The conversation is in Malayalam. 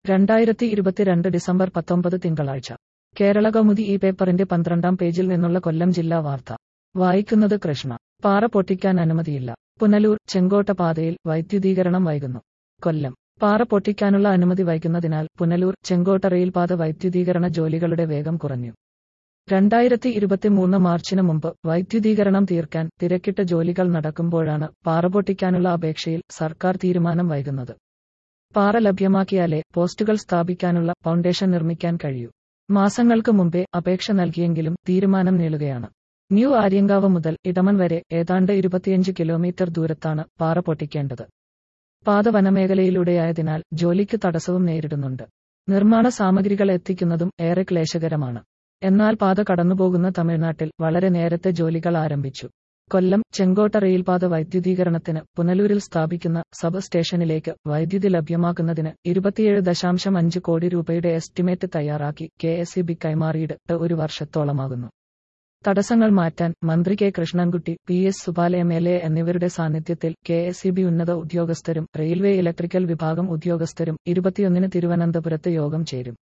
രണ്ടായിരത്തി ഇരുപത്തിരണ്ട് ഡിസംബർ പത്തൊമ്പത് തിങ്കളാഴ്ച കേരള കൗമുദി ഈ പേപ്പറിന്റെ പന്ത്രണ്ടാം പേജിൽ നിന്നുള്ള കൊല്ലം ജില്ലാ വാർത്ത വായിക്കുന്നത് കൃഷ്ണ പാറ പൊട്ടിക്കാൻ അനുമതിയില്ല പുനലൂർ ചെങ്കോട്ട പാതയിൽ വൈദ്യുതീകരണം വൈകുന്നു കൊല്ലം പാറ പൊട്ടിക്കാനുള്ള അനുമതി വൈകുന്നതിനാൽ പുനലൂർ ചെങ്കോട്ട റെയിൽപാത വൈദ്യുതീകരണ ജോലികളുടെ വേഗം കുറഞ്ഞു രണ്ടായിരത്തി ഇരുപത്തിമൂന്ന് മാർച്ചിന് മുമ്പ് വൈദ്യുതീകരണം തീർക്കാൻ തിരക്കിട്ട ജോലികൾ നടക്കുമ്പോഴാണ് പാറ പൊട്ടിക്കാനുള്ള അപേക്ഷയിൽ സർക്കാർ തീരുമാനം വൈകുന്നത് പാറ ലഭ്യമാക്കിയാലേ പോസ്റ്റുകൾ സ്ഥാപിക്കാനുള്ള ഫൗണ്ടേഷൻ നിർമ്മിക്കാൻ കഴിയൂ മാസങ്ങൾക്ക് മുമ്പേ അപേക്ഷ നൽകിയെങ്കിലും തീരുമാനം നീളുകയാണ് ന്യൂ ആര്യങ്കാവ് മുതൽ ഇടമൺ വരെ ഏതാണ്ട് ഇരുപത്തിയഞ്ച് കിലോമീറ്റർ ദൂരത്താണ് പാറ പൊട്ടിക്കേണ്ടത് പാത വനമേഖലയിലൂടെയായതിനാൽ ജോലിക്ക് തടസ്സവും നേരിടുന്നുണ്ട് നിർമ്മാണ സാമഗ്രികൾ എത്തിക്കുന്നതും ഏറെ ക്ലേശകരമാണ് എന്നാൽ പാത കടന്നുപോകുന്ന തമിഴ്നാട്ടിൽ വളരെ നേരത്തെ ജോലികൾ ആരംഭിച്ചു കൊല്ലം ചെങ്കോട്ട റെയിൽപാത വൈദ്യുതീകരണത്തിന് പുനലൂരിൽ സ്ഥാപിക്കുന്ന സബ് സ്റ്റേഷനിലേക്ക് വൈദ്യുതി ലഭ്യമാക്കുന്നതിന് ഇരുപത്തിയേഴ് ദശാംശം അഞ്ച് കോടി രൂപയുടെ എസ്റ്റിമേറ്റ് തയ്യാറാക്കി കെ എസ് ഇ ബി കൈമാറിയിട്ട് ഒരു വർഷത്തോളമാകുന്നു തടസ്സങ്ങൾ മാറ്റാൻ മന്ത്രി K Krishnankutty P S Supal M L A എന്നിവരുടെ സാന്നിധ്യത്തിൽ കെ എസ് ഇ ബി ഉന്നത ഉദ്യോഗസ്ഥരും റെയിൽവേ ഇലക്ട്രിക്കൽ വിഭാഗം ഉദ്യോഗസ്ഥരും ഇരുപത്തിയൊന്നിന് തിരുവനന്തപുരത്ത് യോഗം ചേരും